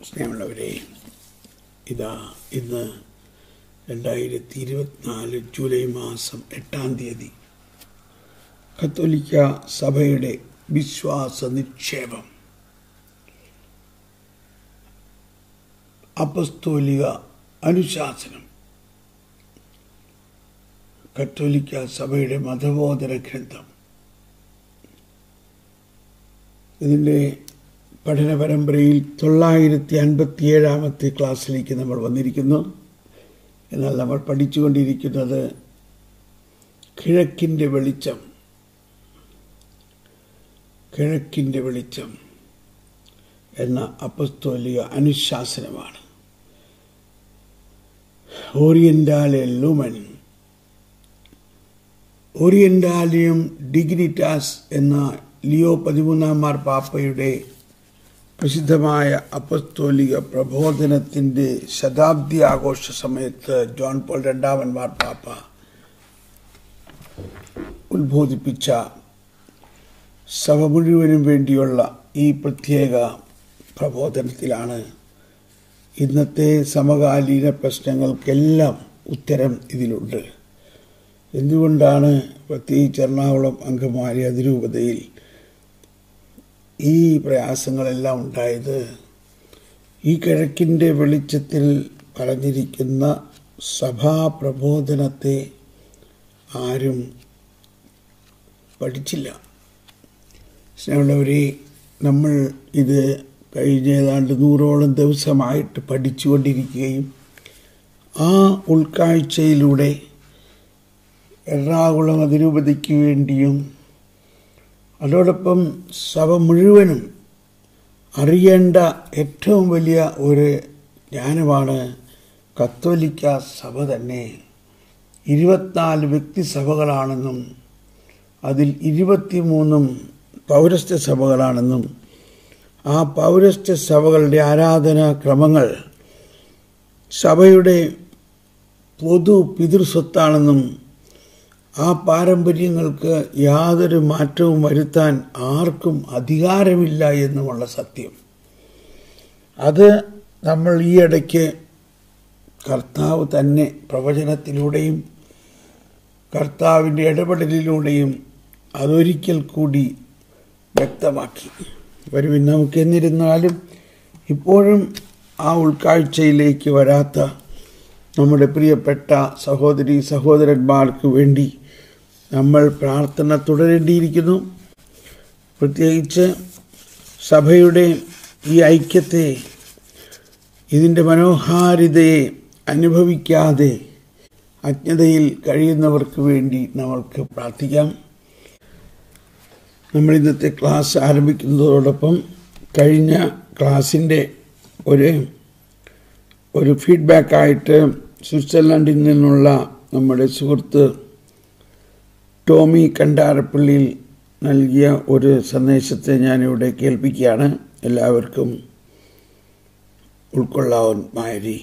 സ്നേഹമുള്ളവരെ ഇതാ ഇന്ന് രണ്ടായിരത്തി ഇരുപത്തിനാല് ജൂലൈ മാസം എട്ടാം തീയതി കത്തോലിക്ക സഭയുടെ വിശ്വാസ നിക്ഷേപം അപസ്തോലിക അനുശാസനം കത്തോലിക്ക സഭയുടെ മതബോധന ഗ്രന്ഥം ഇതിൻ്റെ പഠന പരമ്പരയിൽ തൊള്ളായിരത്തി അൻപത്തി ഏഴാമത്തെ ക്ലാസ്സിലേക്ക് നമ്മൾ വന്നിരിക്കുന്നു എന്നാൽ നമ്മൾ പഠിച്ചുകൊണ്ടിരിക്കുന്നത് കിഴക്കിൻ്റെ വെളിച്ചം കിഴക്കിൻ്റെ വെളിച്ചം എന്ന അപ്പസ്തോലിക അനുശാസനമാണ് ഓറിയന്റാലെ ലുമൻ ഓറിയന്റാലിയം ഡിഗ്നിറ്റാസ് എന്ന ലിയോ പതിമൂന്നാം മാർ പാപ്പയുടെ പ്രസിദ്ധമായ അപ്പസ്തോലിക പ്രബോധനത്തിൻ്റെ ശതാബ്ദി ആഘോഷ സമയത്ത് ജോൺ പോൾ രണ്ടാമൻ മാർ പാപ്പ ഉത്ബോധിപ്പിച്ച സഭ മുഴുവനും വേണ്ടിയുള്ള ഈ പ്രത്യേക പ്രബോധനത്തിലാണ് ഇന്നത്തെ സമകാലീന പ്രശ്നങ്ങൾക്കെല്ലാം ഉത്തരം ഇതിലുണ്ട് എന്തുകൊണ്ടാണ് പ്രത്യേകിച്ച് എറണാകുളം അങ്കമാലി അതിരൂപതയിൽ ഈ പ്രയാസങ്ങളെല്ലാം ഉണ്ടായത് ഈ കിഴക്കിൻ്റെ വെളിച്ചത്തിൽ പറഞ്ഞിരിക്കുന്ന സഭാപ്രബോധനത്തെ ആരും പഠിച്ചില്ല സ്നേഹമുള്ളവരെ നമ്മൾ ഇത് കഴിഞ്ഞ ഏതാണ്ട് നൂറോളം ദിവസമായിട്ട് പഠിച്ചുകൊണ്ടിരിക്കുകയും ആ ഉൾക്കാഴ്ചയിലൂടെ എറണാകുളം അതിരൂപതയ്ക്ക് വേണ്ടിയും അതോടൊപ്പം സഭ മുഴുവനും അറിയേണ്ട ഏറ്റവും വലിയ ഒരു ജ്ഞാനമാണ് കത്തോലിക്ക സഭ തന്നെ ഇരുപത്തിനാല് വ്യക്തിസഭകളാണെന്നും അതിൽ ഇരുപത്തിമൂന്നും പൗരസ്ത്യ സഭകളാണെന്നും ആ പൗരസ്ത്യ സഭകളുടെ ആരാധനാ ക്രമങ്ങൾ സഭയുടെ പൊതു പിതൃസ്വത്താണെന്നും ആ പാരമ്പര്യങ്ങൾക്ക് യാതൊരു മാറ്റവും വരുത്താൻ ആർക്കും അധികാരമില്ല എന്നുമുള്ള സത്യം അത് നമ്മൾ ഈ ഇടയ്ക്ക് കർത്താവ് തന്നെ പ്രവചനത്തിലൂടെയും കർത്താവിൻ്റെ ഇടപെടലിലൂടെയും അതൊരിക്കൽ കൂടി വ്യക്തമാക്കി വരുവിൻ നമുക്ക് എന്നിരുന്നാലും ഇപ്പോഴും ആ ഉൾക്കാഴ്ചയിലേക്ക് വരാത്ത നമ്മുടെ പ്രിയപ്പെട്ട സഹോദരി സഹോദരന്മാർക്ക് വേണ്ടി നമ്മൾ പ്രാർത്ഥന തുടരേണ്ടിയിരിക്കുന്നു പ്രത്യേകിച്ച് സഭയുടെ ഈ ഐക്യത്തെ ഇതിൻ്റെ മനോഹാരിതയെ അനുഭവിക്കാതെ അജ്ഞതയിൽ കഴിയുന്നവർക്ക് വേണ്ടി നമ്മൾക്ക് പ്രാർത്ഥിക്കാം നമ്മൾ ഇന്നത്തെ ക്ലാസ് ആരംഭിക്കുന്നതോടൊപ്പം കഴിഞ്ഞ ക്ലാസ്സിൻ്റെ ഒരു ഒരു ഫീഡ്ബാക്കായിട്ട് സ്വിറ്റ്സർലൻഡിൽ നിന്നുള്ള നമ്മുടെ സുഹൃത്ത് ടോമി കണ്ടാരപ്പള്ളിയിൽ നൽകിയ ഒരു സന്ദേശത്തെ ഞാനിവിടെ കേൾപ്പിക്കുകയാണ് എല്ലാവർക്കും ഉൾക്കൊള്ളാവുന്നമാരി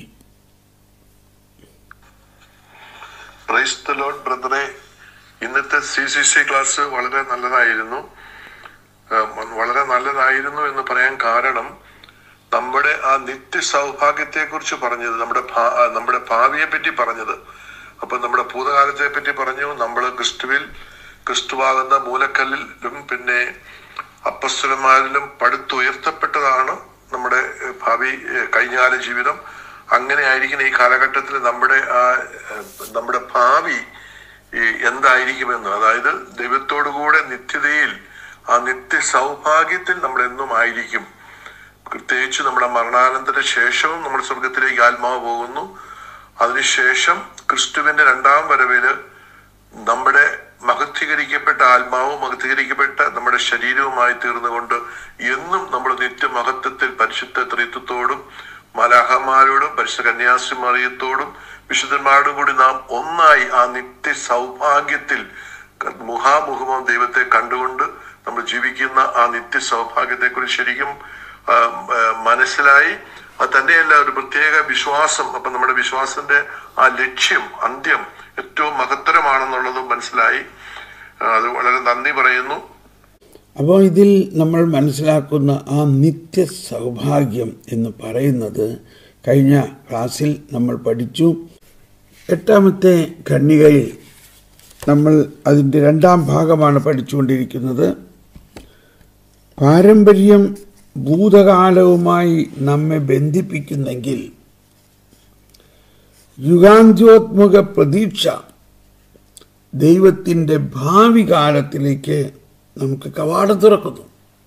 പ്രൈസ് ദ ലോഡ് ബ്രദറെ ഇന്നത്തെ സി സി സി ക്ലാസ് വളരെ നല്ലതായിരുന്നു ഏഹ് വളരെ നല്ലതായിരുന്നു എന്ന് പറയാൻ കാരണം നമ്മുടെ ആ നിത്യ സൗഭാഗ്യത്തെ കുറിച്ച് പറഞ്ഞത് നമ്മുടെ ഭാ- ആ നമ്മുടെ ഭാവിയെ പറ്റി പറഞ്ഞത് അപ്പൊ നമ്മുടെ ഭൂതകാലത്തെ പറ്റി പറഞ്ഞു നമ്മൾ ക്രിസ്തുവിൽ ക്രിസ്തുവാകുന്ന മൂലക്കല്ലിലും പിന്നെ അപ്പസ്വലന്മാരിലും പടുത്തുയർത്തപ്പെട്ടതാണ് നമ്മുടെ ഏഹ്, ഭാവി ഏഹ്, കഴിഞ്ഞകാല ജീവിതം അങ്ങനെ ആയിരിക്കുന്ന ഈ കാലഘട്ടത്തിൽ നമ്മുടെ ആ ഏഹ്, നമ്മുടെ ഭാവി ഈ എന്തായിരിക്കുമെന്ന് അതായത് ദൈവത്തോടുകൂടെ നിത്യതയിൽ ആ നിത്യ സൗഭാഗ്യത്തിൽ നമ്മൾ എന്നും ആയിരിക്കും പ്രത്യേകിച്ച് നമ്മുടെ മരണാനന്തര ശേഷവും നമ്മൾ സ്വർഗത്തിലേക്ക് ആത്മാവ് പോകുന്നു അതിനുശേഷം ക്രിസ്തുവിന്റെ രണ്ടാം വരവില് നമ്മുടെ മഹത്വീകരിക്കപ്പെട്ട ആത്മാവും മഹത്വീകരിക്കപ്പെട്ട നമ്മുടെ ശരീരവുമായി തീർന്നുകൊണ്ട് എന്നും നമ്മൾ നിത്യമഹത്വത്തിൽ പരിശുദ്ധ ത്രിത്വത്തോടും മലാഹമാരോടും പരിശുദ്ധ കന്യാസിമറിയത്തോടും വിശുദ്ധന്മാരോടും കൂടി നാം ഒന്നായി ആ നിത്യ സൗഭാഗ്യത്തിൽ മുഖാമുഖമം ദൈവത്തെ കണ്ടുകൊണ്ട് നമ്മൾ ജീവിക്കുന്ന ആ നിത്യ സൗഭാഗ്യത്തെ കുറിച്ച് ശരിക്കും ആ, ആ, മനസ്സിലായി അത് തന്നെയല്ല ഒരു പ്രത്യേക വിശ്വാസം അപ്പൊ നമ്മുടെ വിശ്വാസത്തിന്റെ ആ ലക്ഷ്യം അന്ത്യം ഏറ്റവും മഹത്തരമാണെന്നുള്ളതും മനസ്സിലായി ആ, അത് വളരെ നന്ദി പറയുന്നു അപ്പോൾ ഇതിൽ നമ്മൾ മനസ്സിലാക്കുന്ന ആ നിത്യ സൗഭാഗ്യം എന്ന് പറയുന്നത് കഴിഞ്ഞ ക്ലാസ്സിൽ നമ്മൾ പഠിച്ചു എട്ടാമത്തെ ഖണ്ഡികയിൽ നമ്മൾ അതിൻ്റെ രണ്ടാം ഭാഗമാണ് പഠിച്ചുകൊണ്ടിരിക്കുന്നത് പാരമ്പര്യം ഭൂതകാലവുമായി നമ്മെ ബന്ധിപ്പിക്കുന്നെങ്കിൽ യുഗാന്ത്യോത്മുഖ പ്രതീക്ഷ ദൈവത്തിൻ്റെ ഭാവി കാലത്തിലേക്ക് നമുക്ക് കവാടം തുറക്കുന്നു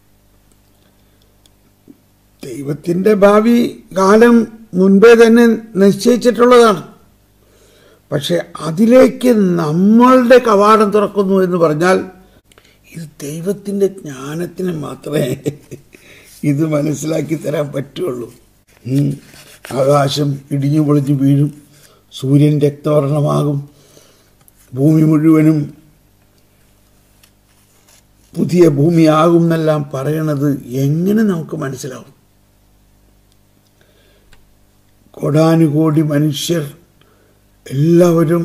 ദൈവത്തിൻ്റെ ഭാവി കാലം മുൻപേ തന്നെ നിശ്ചയിച്ചിട്ടുള്ളതാണ് പക്ഷെ അതിലേക്ക് നമ്മളുടെ കവാടം തുറക്കുന്നു എന്ന് പറഞ്ഞാൽ ഇത് ദൈവത്തിൻ്റെ ജ്ഞാനത്തിന് മാത്രമേ ഇത് മനസ്സിലാക്കി തരാൻ പറ്റുള്ളൂ ഉം. ആകാശം ഇടിഞ്ഞു പൊളിഞ്ഞു വീഴും സൂര്യൻ രക്തവർണമാകും ഭൂമി മുഴുവനും പുതിയ ഭൂമിയാകും എന്നെല്ലാം പറയണത് എങ്ങനെ നമുക്ക് മനസ്സിലാവും കോടാനുകോടി മനുഷ്യർ എല്ലാവരും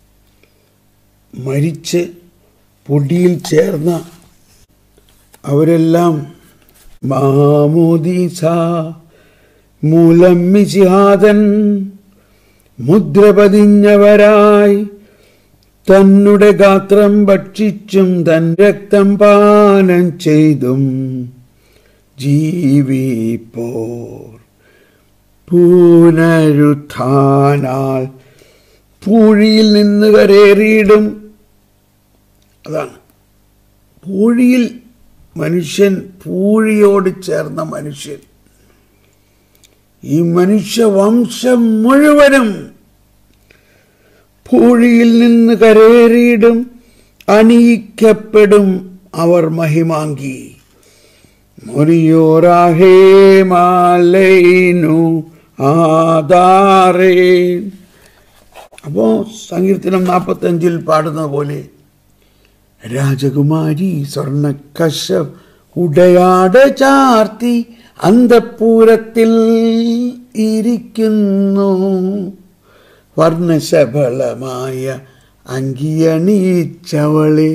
മരിച്ച് പൊടിയിൽ ചേർന്ന അവരെല്ലാം മാമോദീസ മൂലം മിശിഹാദൻ മുദ്ര പതിഞ്ഞവരായി തന്നുടെ ഗാത്രം ഭക്ഷിച്ചും തൻ രക്തം പാനം ചെയ്തും ജീവിപ്പോർ പുനരുത്ഥാനാൽ പൂഴിയിൽ നിന്ന് കരേറിയിടും അതാണ് പൂഴിയിൽ മനുഷ്യൻ പൂഴിയോട് ചേർന്ന മനുഷ്യൻ ഈ മനുഷ്യവംശം മുഴുവനും പൂഴിയിൽ നിന്ന് കരേറിയിടും അണിയിക്കപ്പെടും അവർ മഹിമാങ്കി മൊരിയോറാഹേ മാലൈനു ആധാരേ അപ്പോ സങ്കീർത്തനം നാൽപ്പത്തഞ്ചിൽ പാടുന്ന പോലെ രാജകുമാരി സ്വർണക്കശ ഉടയാട് ചാർത്തി അന്തപ്പൂരത്തിൽ ഇരിക്കുന്നു വർണ്ണശബളമായ അങ്കിയണിയിച്ചവളെ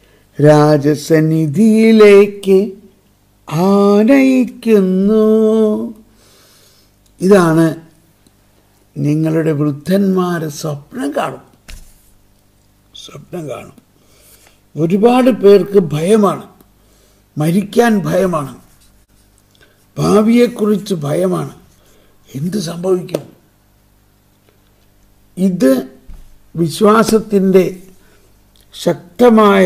രാജസന്നിധിയിലേക്ക് ആനയിക്കുന്നു ഇതാണ് നിങ്ങളുടെ വൃദ്ധന്മാർ സ്വപ്നം കാണും സ്വപ്നം കാണും ഒരുപാട് പേർക്ക് ഭയമാണ് മരിക്കാൻ ഭയമാണ് ഭാവിയെക്കുറിച്ച് ഭയമാണ് എന്ത് സംഭവിക്കും ഇത് വിശ്വാസത്തിൻ്റെ ശക്തമായ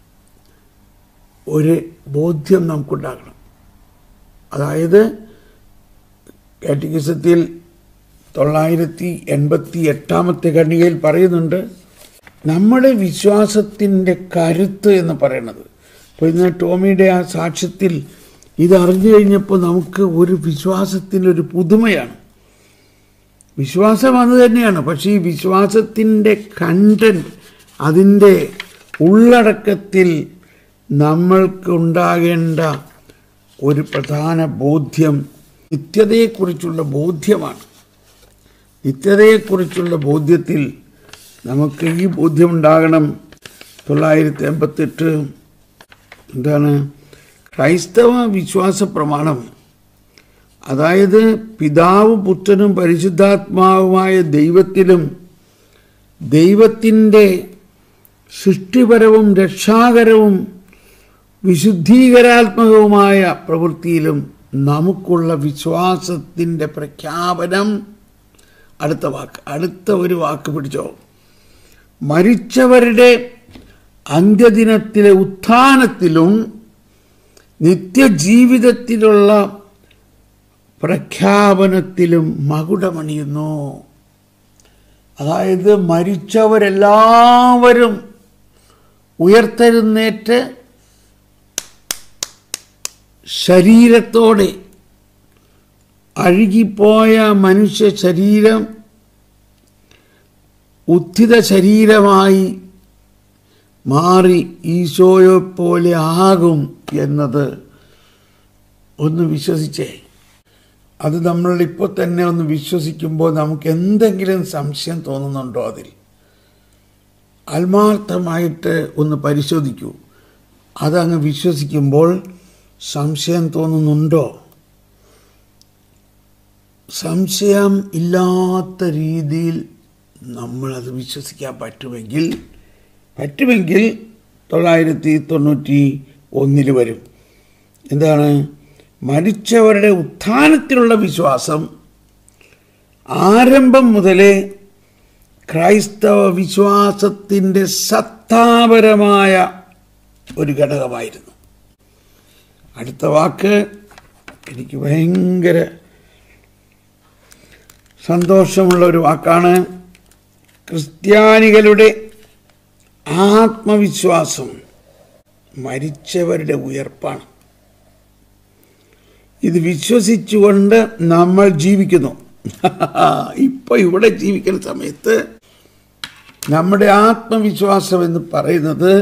ഒരു ബോധ്യം നമുക്കുണ്ടാകണം അതായത് കാറ്റഗിസത്തിൽ തൊള്ളായിരത്തി എൺപത്തി എട്ടാമത്തെ ഖണ്ഡികയിൽ പറയുന്നുണ്ട് നമ്മുടെ വിശ്വാസത്തിൻ്റെ കരുത്ത് എന്ന് പറയുന്നത് ഇപ്പോൾ ഇന്ന് ടോമിയുടെ ആ സാക്ഷ്യത്തിൽ ഇത് അറിഞ്ഞു കഴിഞ്ഞപ്പോൾ നമുക്ക് ഒരു വിശ്വാസത്തിൻ്റെ ഒരു പുതുമയാണ് വിശ്വാസം അത് തന്നെയാണ് പക്ഷേ ഈ വിശ്വാസത്തിൻ്റെ കണ്ടന്റ് അതിൻ്റെ ഉള്ളടക്കത്തിൽ നമ്മൾക്കുണ്ടാകേണ്ട ഒരു പ്രധാന ബോധ്യം നിത്യതയെക്കുറിച്ചുള്ള ബോധ്യമാണ് നിത്യതയെക്കുറിച്ചുള്ള ബോധ്യത്തിൽ നമുക്ക് ഈ ബോധ്യമുണ്ടാകണം തൊള്ളായിരത്തി എൺപത്തെട്ട് എന്താണ് ക്രൈസ്തവ വിശ്വാസ പ്രമാണം അതായത് പിതാവ് പുത്രനും പരിശുദ്ധാത്മാവുമായ ദൈവത്തിലും ദൈവത്തിൻ്റെ സൃഷ്ടിപരവും രക്ഷാകരവും വിശുദ്ധീകരാത്മകവുമായ പ്രവൃത്തിയിലും നമുക്കുള്ള വിശ്വാസത്തിൻ്റെ പ്രഖ്യാപനം അടുത്ത വാക്ക് അടുത്ത ഒരു വാക്ക് പിടിച്ചോ മരിച്ചവരുടെ അന്ത്യദിനത്തിലെ ഉത്ഥാനത്തിലും നിത്യജീവിതത്തിലുള്ള പ്രഖ്യാപനത്തിലും മകുടമണിയുന്നു അതായത് മരിച്ചവരെല്ലാവരും ഉയർത്തെഴുന്നേറ്റ് ശരീരത്തോടെ അഴുകിപ്പോയ മനുഷ്യ ശരീരം ഉത്ഥിത ശരീരമായി മാറി ഈശോയെ പോലെ ആകും എന്നത് ഒന്ന് വിശ്വസിച്ചേ അത് നമ്മൾ ഇപ്പോൾ തന്നെ ഒന്ന് വിശ്വസിക്കുമ്പോൾ നമുക്ക് എന്തെങ്കിലും സംശയം തോന്നുന്നുണ്ടോ അതിൽ ആത്മാർത്ഥമായിട്ട് ഒന്ന് പരിശോധിക്കൂ അതങ്ങ് വിശ്വസിക്കുമ്പോൾ സംശയം തോന്നുന്നുണ്ടോ സംശയം ഇല്ലാത്ത രീതിയിൽ നമ്മളത് വിശ്വസിക്കാൻ പറ്റുമെങ്കിൽ പറ്റുമെങ്കിൽ തൊള്ളായിരത്തി തൊണ്ണൂറ്റി ഒന്നിൽ വരും എന്താണ് മരിച്ചവരുടെ ഉത്ഥാനത്തിലുള്ള വിശ്വാസം ആരംഭം മുതലേ ക്രൈസ്തവ വിശ്വാസത്തിൻ്റെ സത്താപരമായ ഒരു ഘടകമായിരുന്നു അടുത്ത വാക്ക് എനിക്ക് ഭയങ്കര സന്തോഷമുള്ള ഒരു വാക്കാണ് ക്രിസ്ത്യാനികളുടെ ആത്മവിശ്വാസം മരിച്ചവരുടെ ഉയർപ്പാണ് ഇത് വിശ്വസിച്ചുകൊണ്ട് നമ്മൾ ജീവിക്കുന്നു ഇപ്പൊ ഇവിടെ ജീവിക്കുന്ന സമയത്ത് നമ്മുടെ ആത്മവിശ്വാസം എന്ന് പറയുന്നത്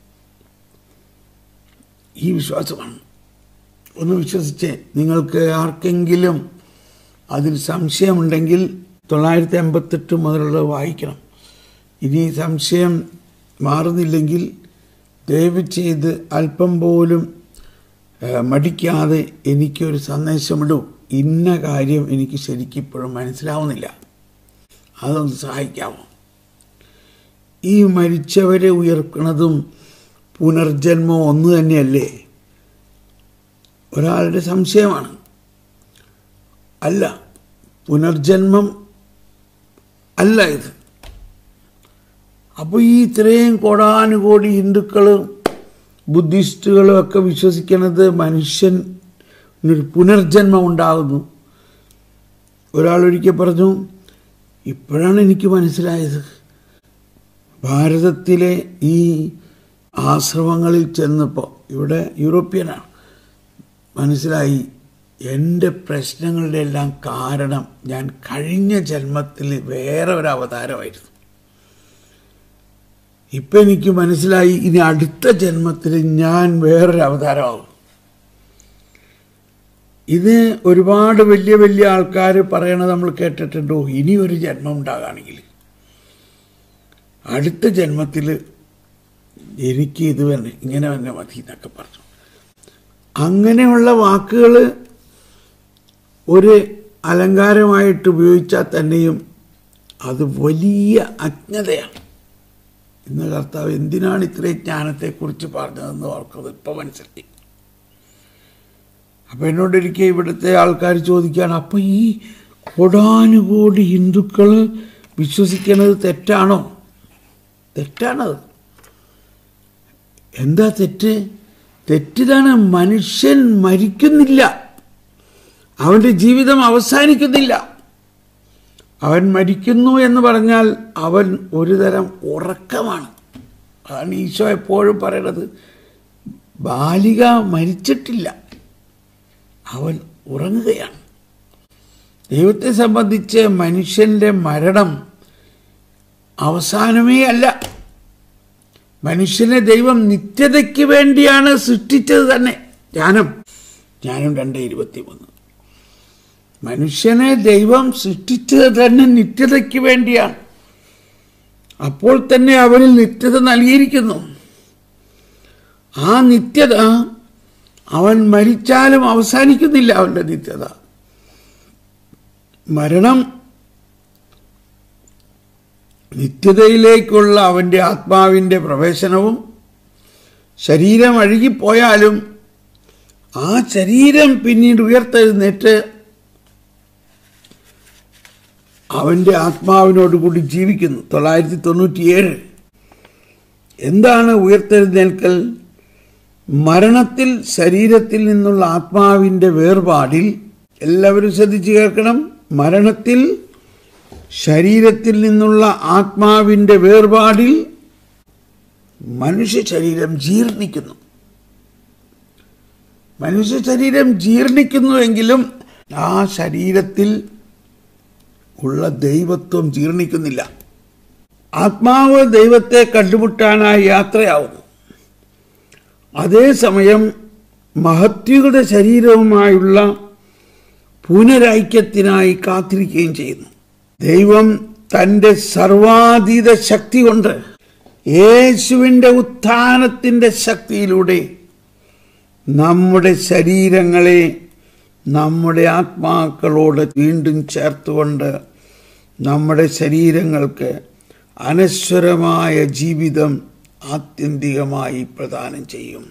ഈ വിശ്വാസമാണ് ഒന്ന് വിശ്വസിച്ചേ നിങ്ങൾക്ക് ആർക്കെങ്കിലും അതിൽ സംശയമുണ്ടെങ്കിൽ തൊള്ളായിരത്തി അമ്പത്തെട്ട് മുതലുള്ളത് വായിക്കണം ഇനി സംശയം മാറുന്നില്ലെങ്കിൽ ദയവ് ചെയ്ത് അല്പം പോലും ഏഹ്, മടിക്കാതെ എനിക്കൊരു സന്ദേശമിടൂ ഇന്ന കാര്യം എനിക്ക് ശരിക്കും ഇപ്പോഴും മനസ്സിലാവുന്നില്ല അതൊന്ന് സഹായിക്കാമോ ഈ മരിച്ചവരെ ഉയർക്കുന്നതും പുനർജന്മവും ഒന്ന് തന്നെയല്ലേ ഒരാളുടെ സംശയമാണ് അല്ല പുനർജന്മം അല്ല ഇത് അപ്പോൾ ഈ ഇത്രയും കോടാനുകോടി ഹിന്ദുക്കളും ബുദ്ധിസ്റ്റുകളും ഒക്കെ വിശ്വസിക്കുന്നത് മനുഷ്യൻ ഒരു പുനർജന്മം ഉണ്ടാകുന്നു ഒരാൾ ഒരിക്കൽ പറഞ്ഞു ഇപ്പോഴാണ് എനിക്ക് മനസ്സിലായത് ഭാരതത്തിലെ ഈ ആശ്രമങ്ങളിൽ ചെന്നപ്പോൾ ഇവിടെ യൂറോപ്യനാണ് മനസ്സിലായി എൻ്റെ പ്രശ്നങ്ങളുടെ എല്ലാം കാരണം ഞാൻ കഴിഞ്ഞ ജന്മത്തിൽ വേറെ ഒരു അവതാരമായിരുന്നു ഇപ്പം എനിക്ക് മനസ്സിലായി ഇനി അടുത്ത ജന്മത്തിൽ ഞാൻ വേറൊരു അവതാരമാകും ഇത് ഒരുപാട് വലിയ വലിയ ആൾക്കാർ പറയണത് നമ്മൾ കേട്ടിട്ടുണ്ടോ ഇനി ഒരു ജന്മം ഉണ്ടാകുകയാണെങ്കിൽ അടുത്ത ജന്മത്തിൽ എനിക്ക് ഇത് തന്നെ ഇങ്ങനെ തന്നെ മതി എന്നൊക്കെ പറഞ്ഞു അങ്ങനെയുള്ള വാക്കുകൾ ഒരു അലങ്കാരമായിട്ട് ഉപയോഗിച്ചാൽ തന്നെയും അത് വലിയ അജ്ഞതയാണ് ഇന്ന് കർത്താവ് എന്തിനാണ് ഇത്രയും ജ്ഞാനത്തെക്കുറിച്ച് പറഞ്ഞതെന്ന് ഓർക്കുന്നത് ഇപ്പം മനസ്സിലായി അപ്പം എന്നോടൊരിക്കൽ ഇവിടുത്തെ ആൾക്കാർ ചോദിക്കുകയാണ് അപ്പം ഈ കോടാനുകോടി ഹിന്ദുക്കൾ വിശ്വസിക്കുന്നത് തെറ്റാണോ തെറ്റാണത് എന്താ തെറ്റ് തെറ്റിതാണ് മനുഷ്യൻ മരിക്കുന്നില്ല അവൻ്റെ ജീവിതം അവസാനിക്കുന്നില്ല അവൻ മരിക്കുന്നു എന്ന് പറഞ്ഞാൽ അവൻ ഒരു തരം ഉറക്കമാണ് അതാണ് ഈശോ എപ്പോഴും പറയണത് ബാലിക മരിച്ചിട്ടില്ല അവൻ ഉറങ്ങുകയാണ് ദൈവത്തെ സംബന്ധിച്ച് മനുഷ്യൻ്റെ മരണം അവസാനമേ അല്ല മനുഷ്യനെ ദൈവം നിത്യതയ്ക്ക് വേണ്ടിയാണ് സൃഷ്ടിച്ചത് തന്നെ ജ്ഞാനം ജ്ഞാനം രണ്ട് ഇരുപത്തി മൂന്ന് മനുഷ്യനെ ദൈവം സൃഷ്ടിച്ചത് തന്നെ നിത്യതയ്ക്ക് വേണ്ടിയാണ് അപ്പോൾ തന്നെ അവനിൽ നിത്യത നൽകിയിരിക്കുന്നു ആ നിത്യത അവൻ മരിച്ചാലും അവസാനിക്കുന്നില്ല അവൻ്റെ നിത്യത മരണം നിത്യതയിലേക്കുള്ള അവൻ്റെ ആത്മാവിൻ്റെ പ്രവേശനവും ശരീരം അഴുകിപ്പോയാലും ആ ശരീരം പിന്നീട് ഉയർത്തെഴുന്നേറ്റ് അവൻ്റെ ആത്മാവിനോടുകൂടി ജീവിക്കുന്നു തൊള്ളായിരത്തി തൊണ്ണൂറ്റിയേഴ് എന്താണ് ഉയർത്തെഴുന്നേൽക്കൽ മരണത്തിൽ ശരീരത്തിൽ നിന്നുള്ള ആത്മാവിൻ്റെ വേർപാടിൽ എല്ലാവരും ശ്രദ്ധിച്ചു കേൾക്കണം മരണത്തിൽ ശരീരത്തിൽ നിന്നുള്ള ആത്മാവിൻ്റെ വേർപാടിൽ മനുഷ്യ ശരീരം ജീർണിക്കുന്നു മനുഷ്യ ശരീരം ജീർണിക്കുന്നുവെങ്കിലും ആ ശരീരത്തിൽ ഉള്ള ദൈവത്വം ജീർണിക്കുന്നില്ല ആത്മാവ് ദൈവത്തെ കണ്ടുമുട്ടാനായി യാത്രയാവുന്നു അതേസമയം മഹത്യുകളുടെ ശരീരവുമായുള്ള പുനരൈക്യത്തിനായി കാത്തിരിക്കുകയും ചെയ്യുന്നു ദൈവം തൻ്റെ സർവാതീത ശക്തി കൊണ്ട് യേശുവിൻ്റെ ഉത്ഥാനത്തിൻ്റെ ശക്തിയിലൂടെ നമ്മുടെ ശരീരങ്ങളെ നമ്മുടെ ആത്മാക്കളോട് വീണ്ടും ചേർത്തുകൊണ്ട് നമ്മുടെ ശരീരങ്ങൾക്ക് അനശ്വരമായ ജീവിതം ആത്യന്തികമായി പ്രദാനം ചെയ്യും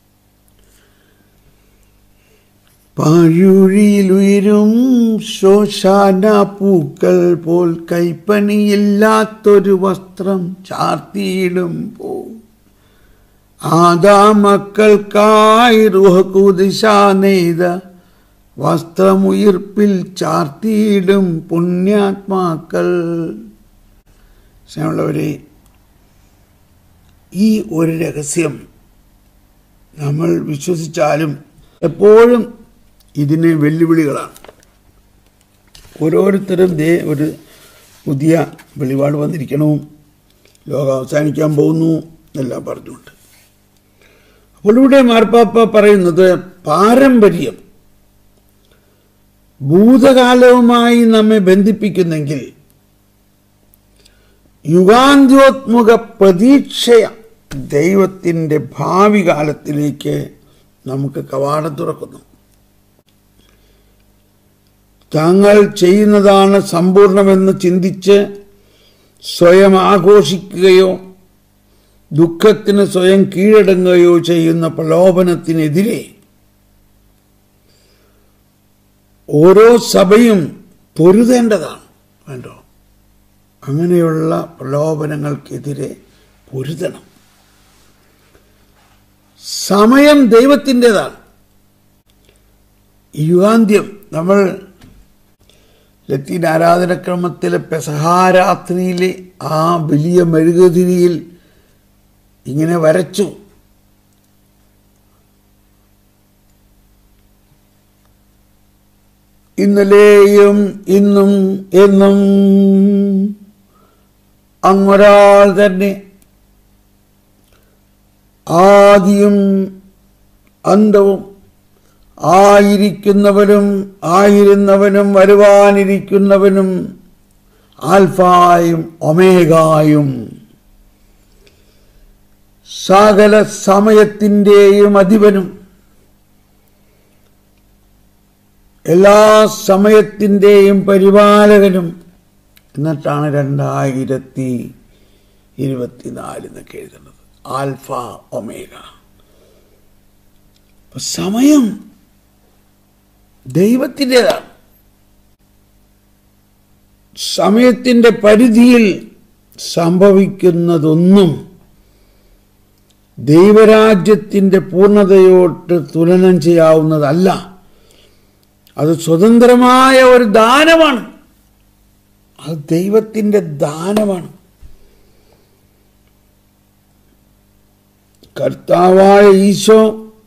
പാഴുഴിയിലുയരും ശോശാന പൂക്കൾ പോൽ കൈപ്പണിയില്ലാത്തൊരു വസ്ത്രം ചാർത്തിയിടും പോ ആദാ മക്കൾക്കായി റുഹകുദിശ നെയ്ത വസ്ത്രമുയിർപ്പിൽ ചാർത്തിയിടും പുണ്യാത്മാക്കൾ സ്നേഹമുള്ളവരെ ഈ ഒരു രഹസ്യം നമ്മൾ വിശ്വസിച്ചാലും എപ്പോഴും ഇതിന് വെല്ലുവിളികളാണ് ഓരോരുത്തരും ദേ ഒരു പുതിയ വെളിപാട് വന്നിരിക്കണു ലോകം അവസാനിക്കാൻ പോകുന്നു എന്നെല്ലാം പറഞ്ഞുകൊണ്ട് അപ്പോൾ ഇവിടെ മാർപ്പാപ്പ പറയുന്നത് പാരമ്പര്യം ഭൂതകാലവുമായി നമ്മെ ബന്ധിപ്പിക്കുന്നെങ്കിൽ യുഗാന്ത്യോത്മുഖ പ്രതീക്ഷയ ദൈവത്തിൻ്റെ ഭാവി കാലത്തിലേക്ക് നമുക്ക് കവാടം തുറക്കുന്നു താങ്കൾ ചെയ്യുന്നതാണ് സമ്പൂർണമെന്ന് ചിന്തിച്ച് സ്വയം ആഘോഷിക്കുകയോ ദുഃഖത്തിന് സ്വയം കീഴടങ്ങുകയോ ചെയ്യുന്ന പ്രലോഭനത്തിനെതിരെ ഓരോ സഭയും പൊരുതേണ്ടതാണ് വേണ്ടോ അങ്ങനെയുള്ള പ്രലോഭനങ്ങൾക്കെതിരെ പൊരുതണം സമയം ദൈവത്തിൻ്റെതാണ് യുഗാന്ത്യം നമ്മൾ ലത്തീൻ ആരാധനക്രമത്തിലെ പെസഹാരാത്രിയിലെ ആ വലിയ മെഴുകുതിരിയിൽ ഇങ്ങനെ വരച്ചു ഇന്നലെയും ഇന്നും എന്നും അങ്ങൊരാൾ തന്നെ ആദിയും അന്തവും ആയിരിക്കുന്നവനും ആയിരുന്നവനും വരുവാനിരിക്കുന്നവനും ആൽഫായും ഒമേഗായും സകല സമയത്തിൻ്റെയും അധിപനും എല്ലാ സമയത്തിൻ്റെയും പരിപാലകനും എന്നിട്ടാണ് രണ്ടായിരത്തി ഇരുപത്തിനാല് എന്നൊക്കെ എഴുതുന്നത് ആൽഫ ഒമേഗ അപ്പൊ സമയം ദൈവത്തിൻ്റെതാണ് സമയത്തിൻ്റെ പരിധിയിൽ സംഭവിക്കുന്നതൊന്നും ദൈവരാജ്യത്തിൻ്റെ പൂർണ്ണതയോട്ട് തുലനം ചെയ്യാവുന്നതല്ല അത് സ്വതന്ത്രമായ ഒരു ദാനമാണ് അത് ദൈവത്തിൻ്റെ ദാനമാണ് കർത്താവായ ഈശോ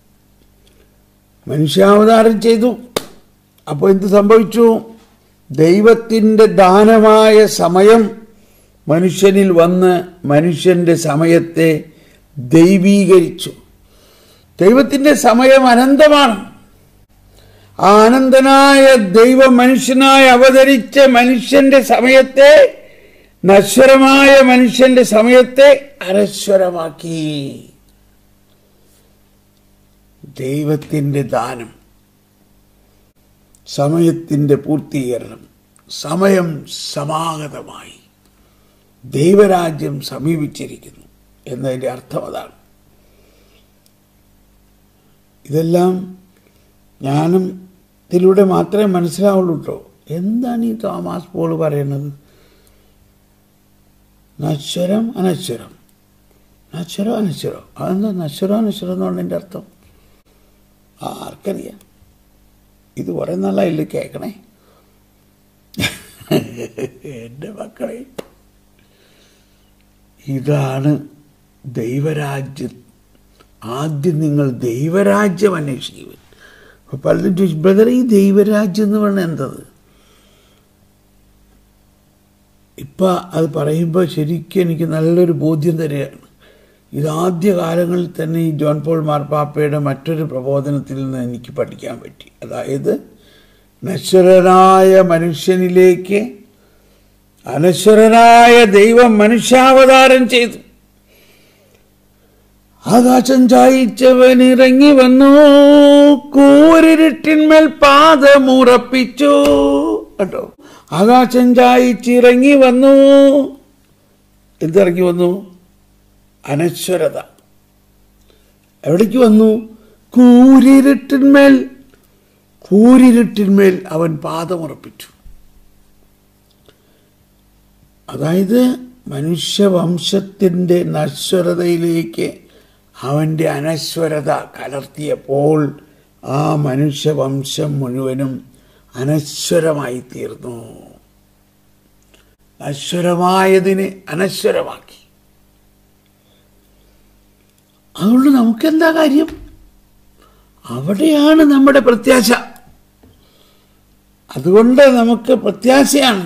മനുഷ്യാവതാരം ചെയ്തു അപ്പോൾ എന്ത് സംഭവിച്ചു ദൈവത്തിൻ്റെ ദാനമായ സമയം മനുഷ്യനിൽ വന്ന് മനുഷ്യൻ്റെ സമയത്തെ ദൈവീകരിച്ചു ദൈവത്തിൻ്റെ സമയം അനന്തമാണ് ആ അനന്തനായ ദൈവ മനുഷ്യനായി അവതരിച്ച മനുഷ്യന്റെ സമയത്തെ നശ്വരമായ മനുഷ്യന്റെ സമയത്തെ അനശ്വരമാക്കി ദൈവത്തിൻ്റെ ദാനം സമയത്തിൻ്റെ പൂർത്തീകരണം സമയം സമാഗതമായി ദൈവരാജ്യം സമീപിച്ചിരിക്കുന്നു എന്നതിൻ്റെ അർത്ഥം അതാണ് ഇതെല്ലാം ജ്ഞാനത്തിലൂടെ മാത്രമേ മനസ്സിലാവുള്ളൂ കേട്ടോ എന്താണ് ഈ തോമാസ് പോൾ പറയുന്നത് നശ്വരം അനശ്വരം നശ്വരം അനശ്വരം അതെന്താ നശ്വരം അനശ്വരം എന്നുള്ളതിൻ്റെ അർത്ഥം ആർക്കറിയാം ഇത് കുറേ നാളായില്ല കേൾക്കണേ എൻ്റെ മക്കളെ ഇതാണ് ദൈവരാജ്യം ആദ്യം നിങ്ങൾ ദൈവരാജ്യം അന്വേഷിക്കുവിൻ അപ്പോൾ പലരും ചോദിച്ചു ബ്രദർ ഈ ദൈവരാജ്യം എന്ന് പറഞ്ഞാൽ എന്തത് ഇപ്പം അത് പറയുമ്പോൾ ശരിക്കും എനിക്ക് നല്ലൊരു ബോധ്യം തരികയാണ് ഇതാദ്യ കാലങ്ങളിൽ തന്നെ ഈ ജോൺ പോൾ മാർപ്പാപ്പയുടെ മറ്റൊരു പ്രബോധനത്തിൽ നിന്ന് എനിക്ക് പഠിക്കാൻ പറ്റി അതായത് നശ്വരനായ മനുഷ്യനിലേക്ക് അനശ്വരനായ ദൈവം മനുഷ്യാവതാരം ചെയ്തു ആകാശം ചായിച്ചവൻ ഇറങ്ങി വന്നു കൂരിരുട്ടിന്മേൽ പാദമുറപ്പിച്ചു കേട്ടോ ആകാശം ചായിച്ചിറങ്ങി വന്നു എന്തിറങ്ങി വന്നു അനശ്വരത എവിടേക്ക് വന്നു കൂരിരുട്ടിന്മേൽ കൂരിരുട്ടിന്മേൽ അവൻ പാദമുറപ്പിച്ചു അതായത് മനുഷ്യവംശത്തിൻ്റെ നശ്വരതയിലേക്ക് അവൻ്റെ അനശ്വരത കലർത്തിയപ്പോൾ ആ മനുഷ്യവംശം മുഴുവനും അനശ്വരമായി തീർന്നു നശ്വരമായതിനെ അനശ്വരമാക്കി അതുകൊണ്ട് നമുക്കെന്താ കാര്യം അവിടെയാണ് നമ്മുടെ പ്രത്യാശ അതുകൊണ്ട് നമുക്ക് പ്രത്യാശയാണ്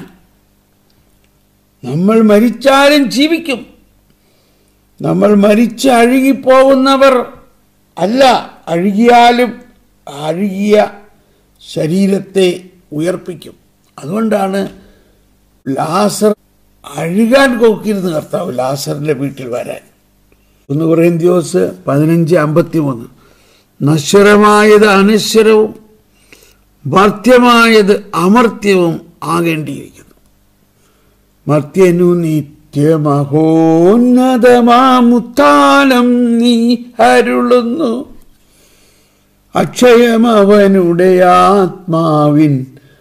നമ്മൾ മരിച്ചാലും ജീവിക്കും നമ്മൾ മരിച്ച് അഴുകിപ്പോകുന്നവർ അല്ല അഴുകിയാലും അഴുകിയ ശരീരത്തെ ഉയർപ്പിക്കും അതുകൊണ്ടാണ് ലാസർ അഴുകാൻ കൊക്കിരുന്ന് കർത്താവ് ലാസറിന്റെ വീട്ടിൽ വരാൻ ഒന്ന് കുറയും ദിവസ് പതിനഞ്ച് അമ്പത്തി മൂന്ന് നശ്വരമായത് അനശ്വരവും മർത്യമായത് അമർത്യവും ആകേണ്ടിയിരിക്കുന്നു മർത്യനു നിത്യമഹോന്നതമാമുത്താനം നീ അരുളുന്നു അക്ഷയമവനുടെ ആത്മാവിൻ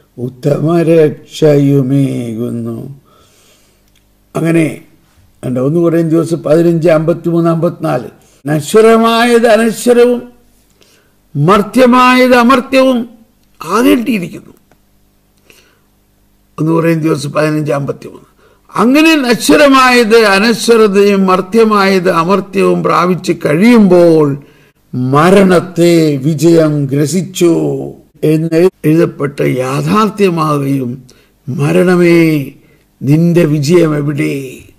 ഉത്തമരക്ഷയുമേകുന്നു അങ്ങനെ ഉണ്ട് ഒന്ന് കുറയും ദിവസം പതിനഞ്ച് അമ്പത്തി മൂന്ന് അമ്പത്തിനാല് നശ്വരമായത് അനശ്വരവും മർത്യമായത് അമർത്യവും ആകേണ്ടിയിരിക്കുന്നു ഒന്ന് പറയും ദിവസം പതിനഞ്ച് അമ്പത്തി മൂന്ന് അങ്ങനെ നശ്വരമായത് അനശ്വരതയും മർത്യമായത് അമർത്യവും പ്രാപിച്ച് കഴിയുമ്പോൾ മരണത്തെ വിജയം ഗ്രസിച്ചു എന്ന് എഴുതപ്പെട്ട യാഥാർത്ഥ്യമാവുകയും മരണമേ നിന്റെ വിജയം എവിടെ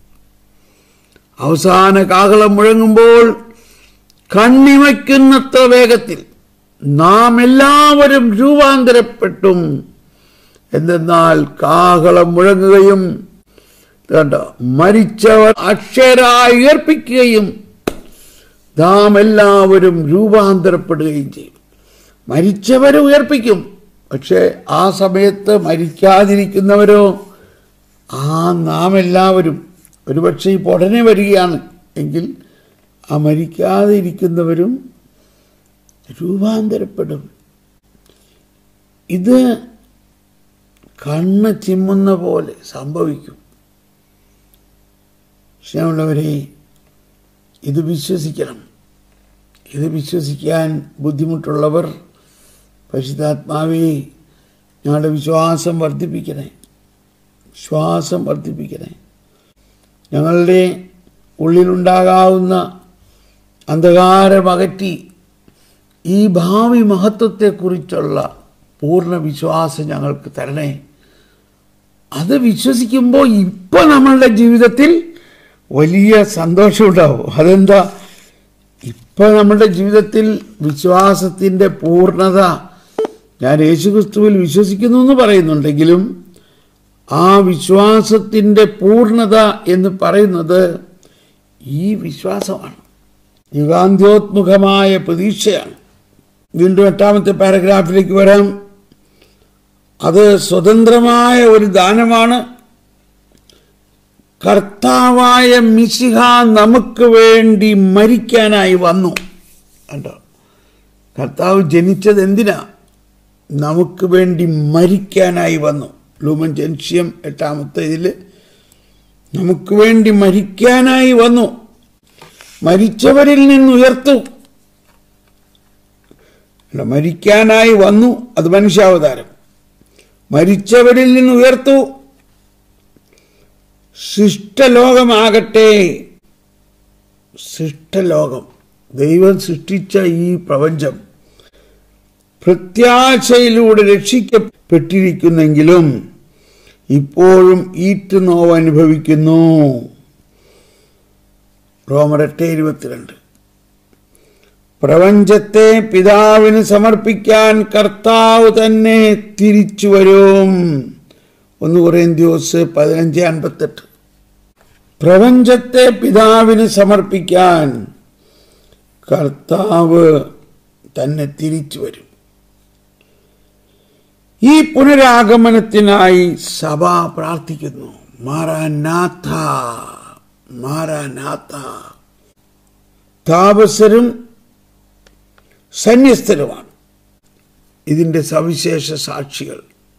അവസാന കാഹളം മുഴങ്ങുമ്പോൾ കണ്ണിമയ്ക്കുന്നത്ര വേഗത്തിൽ നാം എല്ലാവരും രൂപാന്തരപ്പെട്ടും എന്തെന്നാൽ കാഹളം മുഴങ്ങുകയും കണ്ടോ മരിച്ചവർ അക്ഷരായി ഉയർപ്പിക്കുകയും നാം എല്ലാവരും രൂപാന്തരപ്പെടുകയും ചെയ്യും മരിച്ചവരെ ഉയർപ്പിക്കും പക്ഷെ ആ സമയത്ത് മരിക്കാതിരിക്കുന്നവരോ ആ നാം എല്ലാവരും ഒരുപക്ഷെ ഇപ്പോൾ ഉടനെ വരികയാണ് എങ്കിൽ ആ മരിക്കാതെ ഇരിക്കുന്നവരും രൂപാന്തരപ്പെടും ഇത് കണ്ണ് ചിമ്മുന്ന പോലെ സംഭവിക്കും സ്നേഹമുള്ളവരെ ഇത് വിശ്വസിക്കണം ഇത് വിശ്വസിക്കാൻ ബുദ്ധിമുട്ടുള്ളവർ പരിശുദ്ധാത്മാവേ ഞങ്ങളുടെ വിശ്വാസം വർദ്ധിപ്പിക്കണേ ശ്വാസം വർദ്ധിപ്പിക്കണേ ഞങ്ങളുടെ ഉള്ളിലുണ്ടാകാവുന്ന അന്ധകാരം അകറ്റി ഈ ഭാവി മഹത്വത്തെക്കുറിച്ചുള്ള പൂർണ്ണ വിശ്വാസം ഞങ്ങൾക്ക് തരണേ അത് വിശ്വസിക്കുമ്പോൾ ഇപ്പം നമ്മളുടെ ജീവിതത്തിൽ വലിയ സന്തോഷമുണ്ടാവും അതെന്താ ഇപ്പം നമ്മുടെ ജീവിതത്തിൽ വിശ്വാസത്തിൻ്റെ പൂർണ്ണത ഞാൻ യേശുക്രിസ്തുവിൽ വിശ്വസിക്കുന്നു എന്ന് പറയുന്നുണ്ടെങ്കിലും ആ വിശ്വാസത്തിൻ്റെ പൂർണ്ണത എന്ന് പറയുന്നത് ഈ വിശ്വാസമാണ് യുഗാന്ത്യോത്മുഖമായ പ്രതീക്ഷയാണ് വീണ്ടും എട്ടാമത്തെ പാരഗ്രാഫിലേക്ക് വരാം അത് സ്വതന്ത്രമായ ഒരു ദാനമാണ് കർത്താവായ മിശിഹ നമുക്ക് വേണ്ടി മരിക്കാനായി വന്നു കണ്ടോ കർത്താവ് ജനിച്ചത് എന്തിനാ നമുക്ക് വേണ്ടി മരിക്കാനായി വന്നു ലൂമൻ ജൻഷ്യം എട്ടാമത്തെ ഇതിൽ നമുക്ക് വേണ്ടി മരിക്കാനായി വന്നു മരിച്ചവരിൽ നിന്ന് ഉയർത്തു അല്ല, മരിക്കാനായി വന്നു അത് മനുഷ്യാവതാരം മരിച്ചവരിൽ നിന്ന് ഉയർത്തു സൃഷ്ടലോകമാകട്ടെ സൃഷ്ടലോകം ദൈവം സൃഷ്ടിച്ച ഈ പ്രപഞ്ചം പ്രത്യാശയിലൂടെ രക്ഷിക്കപ്പെട്ടിരിക്കുന്നെങ്കിലും ഇപ്പോഴും ഈറ്റ് നോവ് അനുഭവിക്കുന്നു റോമർ എട്ട് ഇരുപത്തിരണ്ട് പ്രപഞ്ചത്തെ പിതാവിന് സമർപ്പിക്കാൻ കർത്താവ് തന്നെ തിരിച്ചു വരും ഒന്ന് കൊറിയന്ത്യോസ് പതിനഞ്ച് അൻപത്തെട്ട് പ്രപഞ്ചത്തെ പിതാവിന് സമർപ്പിക്കാൻ കർത്താവ് തന്നെ തിരിച്ചു വരും ഈ പുനരാഗമനത്തിനായി സഭ പ്രാർത്ഥിക്കുന്നു മാറാനാഥ മാറാനാഥ താപസരും സന്യസ്തരുമാണ് ഇതിൻ്റെ സവിശേഷ സാക്ഷികൾ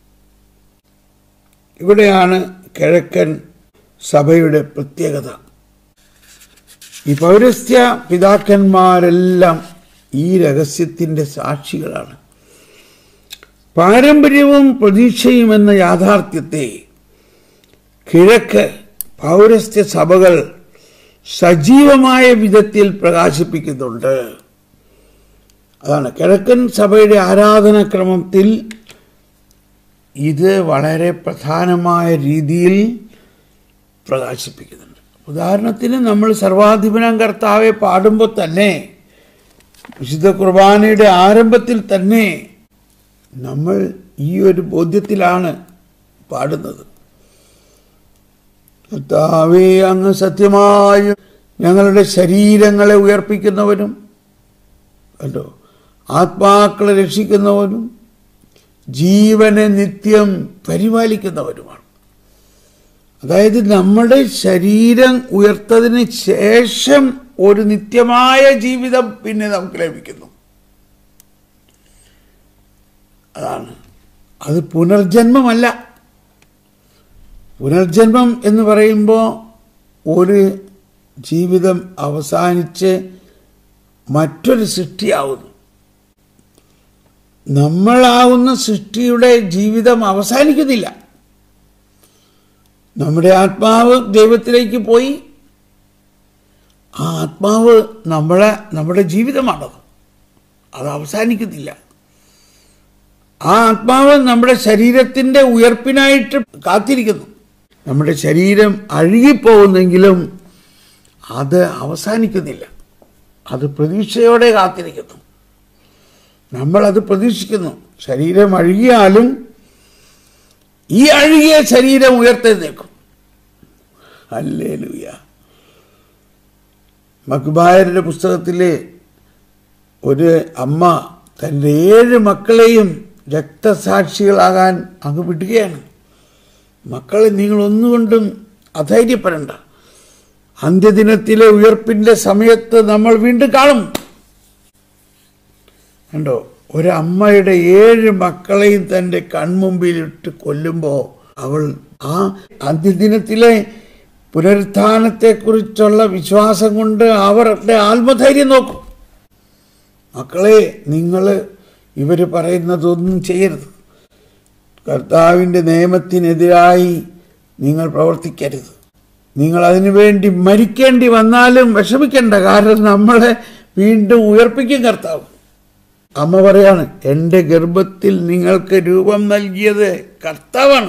ഇവിടെയാണ് കിഴക്കൻ സഭയുടെ പ്രത്യേകത ഈ പൗരസ്ത്യ പിതാക്കന്മാരെല്ലാം ഈ രഹസ്യത്തിൻ്റെ സാക്ഷികളാണ് പാരമ്പര്യവും പ്രതീക്ഷയും എന്ന യാഥാർത്ഥ്യത്തെ കിഴക്ക് പൗരസ്ത്യ സഭകൾ സജീവമായ വിധത്തിൽ പ്രകാശിപ്പിക്കുന്നുണ്ട് അതാണ് കിഴക്കൻ സഭയുടെ ആരാധനാക്രമത്തിൽ ഇത് വളരെ പ്രധാനമായ രീതിയിൽ പ്രകാശിപ്പിക്കുന്നുണ്ട് ഉദാഹരണത്തിന് നമ്മൾ സർവാധിപനം കർത്താവെ പാടുമ്പോൾ തന്നെ വിശുദ്ധ കുർബാനയുടെ ആരംഭത്തിൽ തന്നെ നമ്മൾ ഈ ഒരു ബോധ്യത്തിലാണ് പാടുന്നത് കർത്താവേ അങ്ങ് സത്യമായും ഞങ്ങളുടെ ശരീരങ്ങളെ ഉയർപ്പിക്കുന്നവനും കണ്ടോ ആത്മാക്കളെ രക്ഷിക്കുന്നവനും ജീവനെ നിത്യം പരിപാലിക്കുന്നവരുമാണ് അതായത് നമ്മുടെ ശരീരം ഉയർത്തതിന് ശേഷം ഒരു നിത്യമായ ജീവിതം പിന്നെ നമുക്ക് ലഭിക്കുന്നു അതാണ് അത് പുനർജന്മമല്ല പുനർജന്മം എന്ന് പറയുമ്പോൾ ഒരു ജീവിതം അവസാനിച്ച് മറ്റൊരു സൃഷ്ടിയാവുന്നു നമ്മളാവുന്ന സൃഷ്ടിയുടെ ജീവിതം അവസാനിക്കുന്നില്ല നമ്മുടെ ആത്മാവ് ദൈവത്തിലേക്ക് പോയി ആ ആത്മാവ് നമ്മളെ നമ്മുടെ ജീവിതമാണത് അത് അവസാനിക്കുന്നില്ല ആ ആത്മാവ് നമ്മുടെ ശരീരത്തിൻ്റെ ഉയർപ്പിനായിട്ട് കാത്തിരിക്കുന്നു നമ്മുടെ ശരീരം അഴുകിപ്പോകുന്നെങ്കിലും അത് അവസാനിക്കുന്നില്ല അത് പ്രതീക്ഷയോടെ കാത്തിരിക്കുന്നു നമ്മളത് പ്രതീക്ഷിക്കുന്നു ശരീരം അഴുകിയാലും ഈ അഴുകിയ ശരീരം ഉയർത്തെഴുന്നേക്കും അല്ലേ ലൂയ മക്ബായരുടെ പുസ്തകത്തിലെ ഒരു അമ്മ തൻ്റെ ഏഴ് മക്കളെയും രക്തസാക്ഷികളാകാൻ അങ്ങ് വിടുകയാണ് മക്കളെ നിങ്ങൾ ഒന്നുകൊണ്ടും അധൈര്യപ്പെടണ്ട അന്ത്യദിനത്തിലെ ഉയർപ്പിൻ്റെ സമയത്ത് നമ്മൾ വീണ്ടും കാണും കണ്ടോ ഒരമ്മയുടെ ഏഴ് മക്കളെയും തൻ്റെ കൺമുമ്പിലിട്ട് കൊല്ലുമ്പോൾ അവൾ ആ അന്ത്യദിനത്തിലെ പുനരുത്ഥാനത്തെക്കുറിച്ചുള്ള വിശ്വാസം കൊണ്ട് അവരുടെ ആത്മധൈര്യം നോക്കും മക്കളെ നിങ്ങൾ ഇവർ പറയുന്നതൊന്നും ചെയ്യരുത് കർത്താവിൻ്റെ നിയമത്തിനെതിരായി നിങ്ങൾ പ്രവർത്തിക്കരുത് നിങ്ങൾ അതിനു വേണ്ടി മരിക്കേണ്ടി വന്നാലും വിഷമിക്കേണ്ട കാരണം നമ്മളെ വീണ്ടും ഉയർപ്പിക്കും കർത്താവ് അമ്മ പറയാണ് എൻ്റെ ഗർഭത്തിൽ നിങ്ങൾക്ക് രൂപം നൽകിയത് കർത്താവാണ്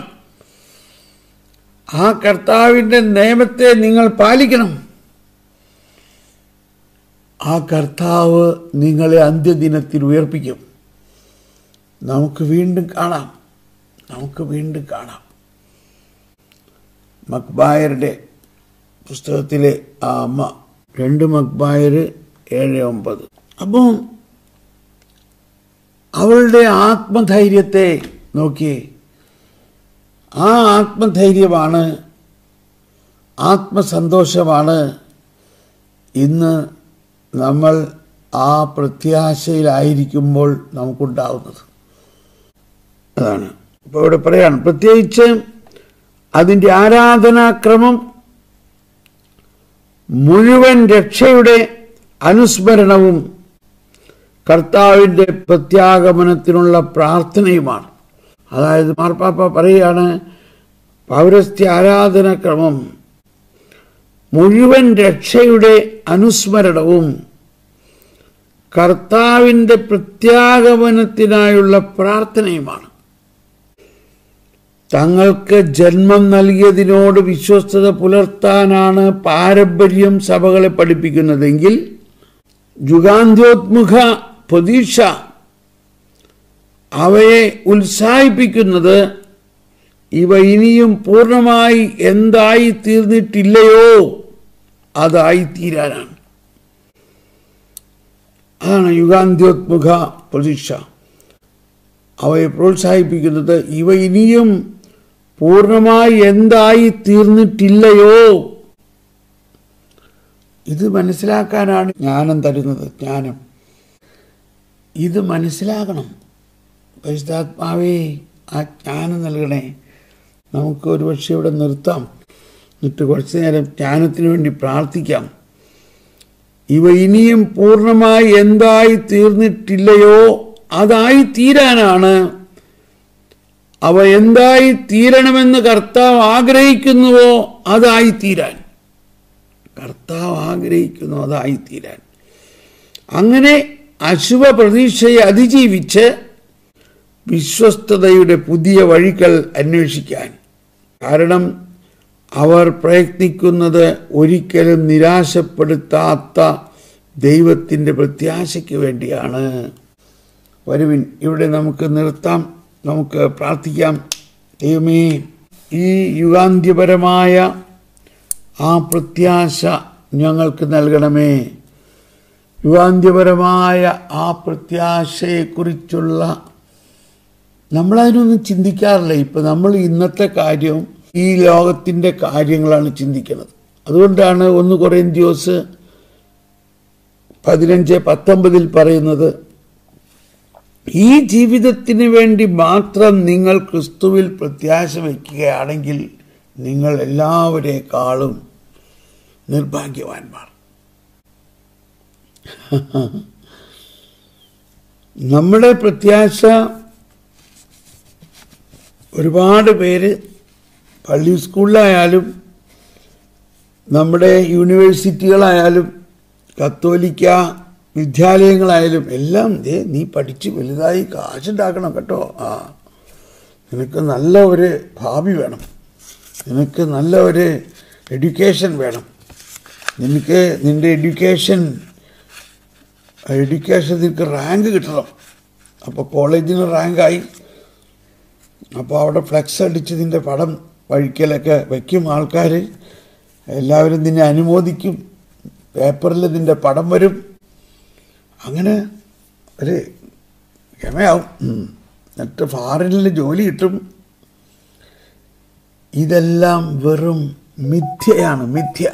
ആ കർത്താവിൻ്റെ നിയമത്തെ നിങ്ങൾ പാലിക്കണം ആ കർത്താവ് നിങ്ങളെ അന്ത്യദിനത്തിൽ ഉയർപ്പിക്കും നമുക്ക് വീണ്ടും കാണാം നമുക്ക് വീണ്ടും കാണാം മക്ബായരുടെ പുസ്തകത്തിലെ ആ അമ്മ രണ്ട് മക്ബായർ ഏഴ് ഒമ്പത് അപ്പം അവളുടെ ആത്മധൈര്യത്തെ നോക്കിയേ ആ ആത്മധൈര്യമാണ് ആത്മസന്തോഷമാണ് ഇന്ന് നമ്മൾ ആ പ്രത്യാശയിലായിരിക്കുമ്പോൾ നമുക്കുണ്ടാവുന്നത് അതാണ് ഇപ്പോൾ ഇവിടെ പറയാണ് പ്രത്യേകിച്ച് അതിൻ്റെ ആരാധനാക്രമം മുഴുവൻ രക്ഷയുടെ അനുസ്മരണവും കർത്താവിൻ്റെ പ്രത്യാഗമനത്തിനുള്ള പ്രാർത്ഥനയുമാണ് അതായത് മാർപ്പാപ്പ പറയുകയാണ് പൗരസ്ത്യ ആരാധനാക്രമം മുഴുവൻ രക്ഷയുടെ അനുസ്മരണവും കർത്താവിൻ്റെ പ്രത്യാഗമനത്തിനായുള്ള പ്രാർത്ഥനയുമാണ് തങ്ങൾക്ക് ജന്മം നൽകിയതിനോട് വിശ്വസ്തത പുലർത്താനാണ് പാരമ്പര്യം സഭകളെ പഠിപ്പിക്കുന്നതെങ്കിൽ യുഗാന്ത്യോത്മുഖ പ്രതീക്ഷ അവയെ ഉത്സാഹിപ്പിക്കുന്നത് ഇവ ഇനിയും പൂർണ്ണമായി എന്തായി തീർന്നിട്ടില്ലയോ അതായി തീരാനാണ് അതാണ് യുഗാന്ത്യോത്മുഖ പ്രതീക്ഷ അവയെ പ്രോത്സാഹിപ്പിക്കുന്നത് ഇവ ഇനിയും പൂർണ്ണമായി എന്തായി തീർന്നിട്ടില്ലയോ ഇത് മനസ്സിലാക്കാനാണ് ജ്ഞാനം തരുന്നത് ജ്ഞാനം ഇത് മനസ്സിലാക്കണം പരിശുദ്ധാത്മാവേ ആ ജ്ഞാനം നൽകണേ നമുക്ക് ഒരുപക്ഷെ ഇവിടെ നിർത്താം എന്നിട്ട് കുറച്ചു നേരം ജ്ഞാനത്തിന് വേണ്ടി പ്രാർത്ഥിക്കാം ഇവ ഇനിയും പൂർണ്ണമായി എന്തായി തീർന്നിട്ടില്ലയോ അതായി തീരാനാണ് അവ എന്തായി തീരണമെന്ന് കർത്താവ് ആഗ്രഹിക്കുന്നുവോ അതായി തീരാൻ കർത്താവ് ആഗ്രഹിക്കുന്നു അതായി തീരാൻ അങ്ങനെ അശുഭ പ്രതീക്ഷയെ അതിജീവിച്ച് വിശ്വസ്തതയുടെ പുതിയ വഴികൾ അന്വേഷിക്കാൻ കാരണം അവർ പ്രയത്നിക്കുന്നത് ഒരിക്കലും നിരാശപ്പെടുത്താത്ത ദൈവത്തിൻ്റെ പ്രത്യാശയ്ക്ക് വേണ്ടിയാണ് വരുവിൻ ഇവിടെ നമുക്ക് നിർത്താം നമുക്ക് പ്രാർത്ഥിക്കാം ദൈവമേ ഈ യുഗാന്ത്യപരമായ ആ പ്രത്യാശ ഞങ്ങൾക്ക് നൽകണമേ യുഗാന്ത്യപരമായ ആ പ്രത്യാശയെക്കുറിച്ചുള്ള നമ്മളതിനൊന്നും ചിന്തിക്കാറില്ല ഇപ്പം നമ്മൾ ഇന്നത്തെ കാര്യവും ഈ ലോകത്തിൻ്റെ കാര്യങ്ങളാണ് ചിന്തിക്കുന്നത് അതുകൊണ്ടാണ് ഒന്ന് കൊറിയന്ത്യോസ് പതിനഞ്ച് പത്തൊമ്പതിൽ പറയുന്നത് ഈ ജീവിതത്തിന് വേണ്ടി മാത്രം നിങ്ങൾ ക്രിസ്തുവിൽ പ്രത്യാശ വയ്ക്കുകയാണെങ്കിൽ നിങ്ങൾ എല്ലാവരെക്കാളും നിർഭാഗ്യവാന്മാർ നമ്മുടെ പ്രത്യാശ ഒരുപാട് പേര് പള്ളി സ്കൂളിലായാലും നമ്മുടെ യൂണിവേഴ്സിറ്റികളായാലും കത്തോലിക്ക വിദ്യാലയങ്ങളായാലും എല്ലാം ദേ നീ പഠിച്ച് വലുതായി കാശുണ്ടാക്കണം കേട്ടോ ആ നിനക്ക് നല്ല ഒരു ഭാവി വേണം നിനക്ക് നല്ല ഒരു എഡ്യൂക്കേഷൻ വേണം നിനക്ക് നിൻ്റെ എഡ്യൂക്കേഷൻ എഡ്യൂക്കേഷൻ നിനക്ക് റാങ്ക് കിട്ടണം അപ്പോൾ കോളേജിന് റാങ്കായി അപ്പോൾ അവിടെ ഫ്ലെക്സ് അടിച്ച് നിൻ്റെ പടം വഴിക്കലൊക്കെ വയ്ക്കും ആൾക്കാർ എല്ലാവരും നിന്നെ അനുമോദിക്കും പേപ്പറിൽ നിൻ്റെ പടം വരും അങ്ങനെ ഒരു ഗമയാവും ഉം. എന്നിട്ട് ഫാറിനിൽ ജോലി കിട്ടും ഇതെല്ലാം വെറും മിഥ്യയാണ് മിഥ്യ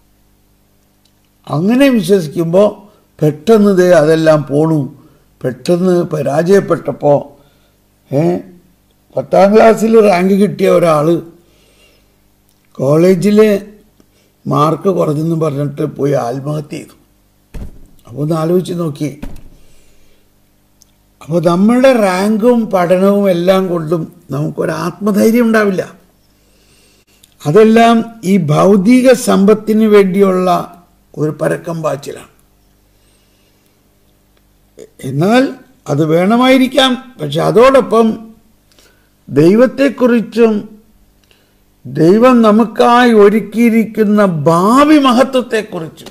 അങ്ങനെ വിശ്വസിക്കുമ്പോൾ പെട്ടെന്ന് ദേ അതെല്ലാം പോണു പെട്ടെന്ന് പരാജയപ്പെട്ടപ്പോൾ ഏ പത്താം ക്ലാസ്സിൽ റാങ്ക് കിട്ടിയ ഒരാൾ കോളേജിൽ മാർക്ക് കുറഞ്ഞെന്ന് പറഞ്ഞിട്ട് പോയി ആത്മഹത്യ ചെയ്തു അപ്പോൾ ഒന്ന് ആലോചിച്ച് നോക്കി അപ്പോൾ നമ്മളുടെ റാങ്കും പഠനവും എല്ലാം കൊണ്ടും നമുക്കൊരു ആത്മധൈര്യം ഉണ്ടാവില്ല അതെല്ലാം ഈ ഭൗതിക സമ്പത്തിന് വേണ്ടിയുള്ള ഒരു പരക്കം പാച്ചിലാണ് എന്നാൽ അത് വേണമായിരിക്കാം പക്ഷെ അതോടൊപ്പം ദൈവത്തെക്കുറിച്ചും ദൈവം നമുക്കായി ഒരുക്കിയിരിക്കുന്ന ഭാവി മഹത്വത്തെക്കുറിച്ചും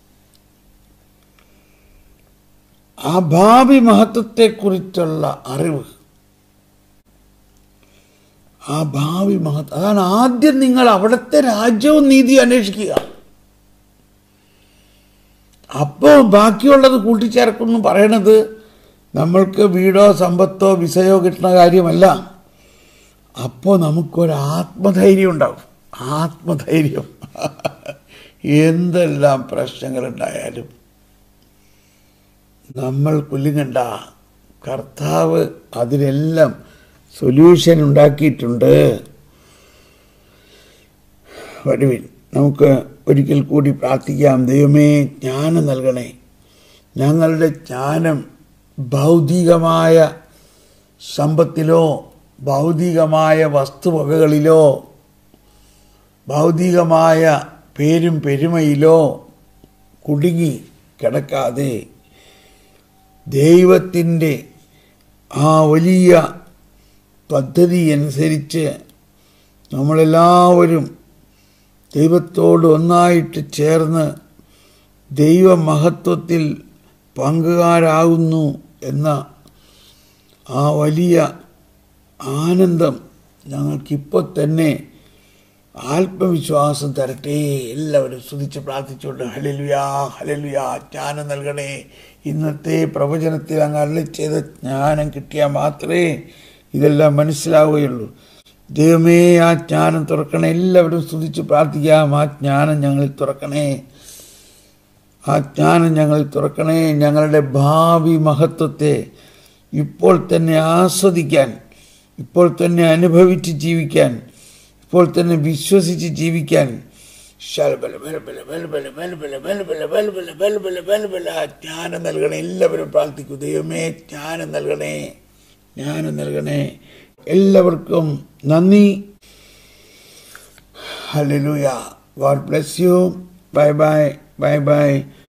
ആ ഭാവി മഹത്വത്തെക്കുറിച്ചുള്ള അറിവ് ആ ഭാവി മഹത്വം അതാണ് ആദ്യം നിങ്ങൾ അവിടുത്തെ രാജ്യവും നീതി അന്വേഷിക്കുക അപ്പോൾ ബാക്കിയുള്ളത് കൂട്ടിച്ചേർക്കുന്നു പറയണത് നമ്മൾക്ക് വീടോ സമ്പത്തോ വിസയോ കിട്ടുന്ന കാര്യമല്ല അപ്പോൾ നമുക്കൊരു ആത്മധൈര്യം ഉണ്ടാവും ആത്മധൈര്യം എന്തെല്ലാം പ്രശ്നങ്ങളുണ്ടായാലും നമ്മൾ കുല്ലുങ്ങണ്ട കർത്താവ് അതിനെല്ലാം സൊല്യൂഷൻ ഉണ്ടാക്കിയിട്ടുണ്ട് വരുവിൻ നമുക്ക് ഒരിക്കൽ കൂടി പ്രാർത്ഥിക്കാം ദൈവമേ ജ്ഞാനം നൽകണേ ഞങ്ങളുടെ ജ്ഞാനം ഭൗതികമായ സമ്പത്തിലോ ഭൗതികമായ വസ്തുവകകളിലോ ഭൗതികമായ പേരും പെരുമയിലോ കുടുങ്ങി കിടക്കാതെ ദൈവത്തിൻ്റെ ആ വലിയ പദ്ധതി അനുസരിച്ച് നമ്മളെല്ലാവരും ദൈവത്തോട് ഒന്നായിട്ട് ചേർന്ന് ദൈവമഹത്വത്തിൽ പങ്കുകാരാകുന്നു എന്ന ആ വലിയ ആനന്ദം ഞങ്ങൾക്കിപ്പോൾ തന്നെ ആത്മവിശ്വാസം തരട്ടെ എല്ലാവരും സ്തുതിച്ച് പ്രാർത്ഥിച്ചുകൊണ്ട് ഹലലുയാ ഹലലുയാ ജ്ഞാനം നൽകണേ ഇന്നത്തെ പ്രവചനത്തിൽ അങ്ങ് അരളി ചെയ്ത ജ്ഞാനം കിട്ടിയാൽ മാത്രമേ ഇതെല്ലാം മനസ്സിലാവുകയുള്ളൂ ദൈവമേ ആ ജ്ഞാനം തുറക്കണേ എല്ലാവരും സ്തുതിച്ച് പ്രാർത്ഥിക്കാം ആ ജ്ഞാനം ഞങ്ങളിൽ തുറക്കണേ ആ ജ്ഞാനം ഞങ്ങളിൽ തുറക്കണേ ഞങ്ങളുടെ ഭാവി മഹത്വത്തെ ഇപ്പോൾ തന്നെ ആസ്വദിക്കാൻ ഇപ്പോൾ തന്നെ അനുഭവിച്ച് ജീവിക്കാൻ ഇപ്പോൾ തന്നെ വിശ്വസിച്ച് ജീവിക്കാൻ ശലബല ബലബല ബലബല ബലബല ബലബല ബലബല ബലബല ബലബല ജ്ഞാനം നൽകണേ എല്ലാവരും പ്രാർത്ഥിക്കൂ ദൈവമേ ജ്ഞാനം നൽകണേ ജ്ഞാനം നൽകണേ എല്ലാവർക്കും നന്ദി hallelujah God bless you bye bye bye by